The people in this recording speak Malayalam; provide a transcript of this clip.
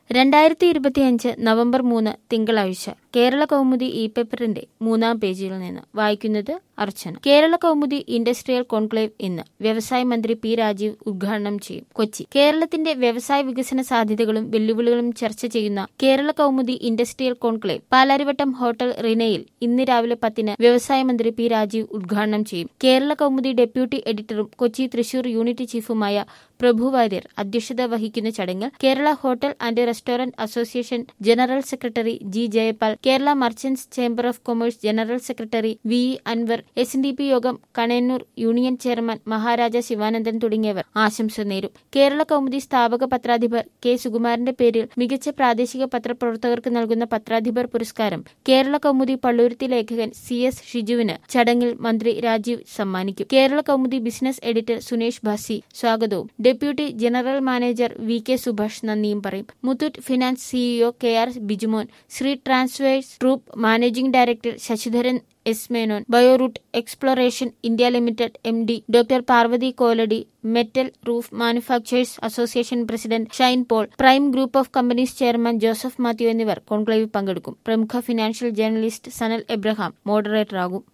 രണ്ടായിരത്തി ഇരുപത്തിയഞ്ച് നവംബർ മൂന്ന് തിങ്കളാഴ്ച കേരള കൗമുദി ഇ പേപ്പറിന്റെ മൂന്നാം പേജിൽ നിന്ന് വായിക്കുന്നത് അർച്ചന കേരള കൗമുദി ഇൻഡസ്ട്രിയൽ കോൺക്ലേവ് ഇന്ന് വ്യവസായ മന്ത്രി പി രാജീവ് ഉദ്ഘാടനം ചെയ്യും കൊച്ചി കേരളത്തിന്റെ വ്യവസായ വികസന സാധ്യതകളും വെല്ലുവിളികളും ചർച്ച ചെയ്യുന്ന Kerala Kaumudi industrial conclave Palarivattom hotel റിനയിൽ ഇന്ന് രാവിലെ പത്തിന് വ്യവസായ മന്ത്രി പി രാജീവ് ഉദ്ഘാടനം ചെയ്യും കേരള കൗമുദി ഡെപ്യൂട്ടി എഡിറ്ററും കൊച്ചി തൃശൂർ യൂണിറ്റ് ചീഫുമായ പ്രഭു വാര്യർ അധ്യക്ഷത വഹിക്കുന്ന ചടങ്ങിൽ Kerala hotel and restaurant association general secretary G Jayapal Kerala merchants chamber of commerce general secretary V E Anwar S N D P യോഗം കണയന്നൂർ യൂണിയൻ ചെയർമാൻ മഹാരാജ ശിവാനന്ദൻ തുടങ്ങിയവർ ആശംസ നേരും കേരള കൗമുദി സ്ഥാപക പത്രാധിപർ കെ സുകുമാരന്റെ പേരിൽ മികച്ച പ്രാദേശിക പത്രപ്രവർത്തകർക്ക് നൽകുന്ന പത്രാധിപർ പുരസ്കാരം കേരള കൗമുദി പള്ളുരുത്തി ലേഖകൻ സി എസ് ഷിജുവിന് ചടങ്ങിൽ മന്ത്രി രാജീവ് സമ്മാനിക്കും കേരള കൗമുദി ബിസിനസ് എഡിറ്റർ സുനേഷ് ഭാസി സ്വാഗതവും deputy general manager V K Subhash നന്ദിയും പറയും Muthoot finance CEO K R Bijumon Sree transfers troop managing director Sasidharan S Menon Bioroot exploration India limited M D doctor Parvathy Koladi metal roof manufacturers association president Shine Paul prime group of companies chairman Joseph Mathew എന്നിവർ കോൺക്ലേവിൽ പങ്കെടുക്കും പ്രമുഖ ഫിനാൻഷ്യൽ ജേർണലിസ്റ്റ് സനൽ എബ്രഹാം മോഡറേറ്ററാകും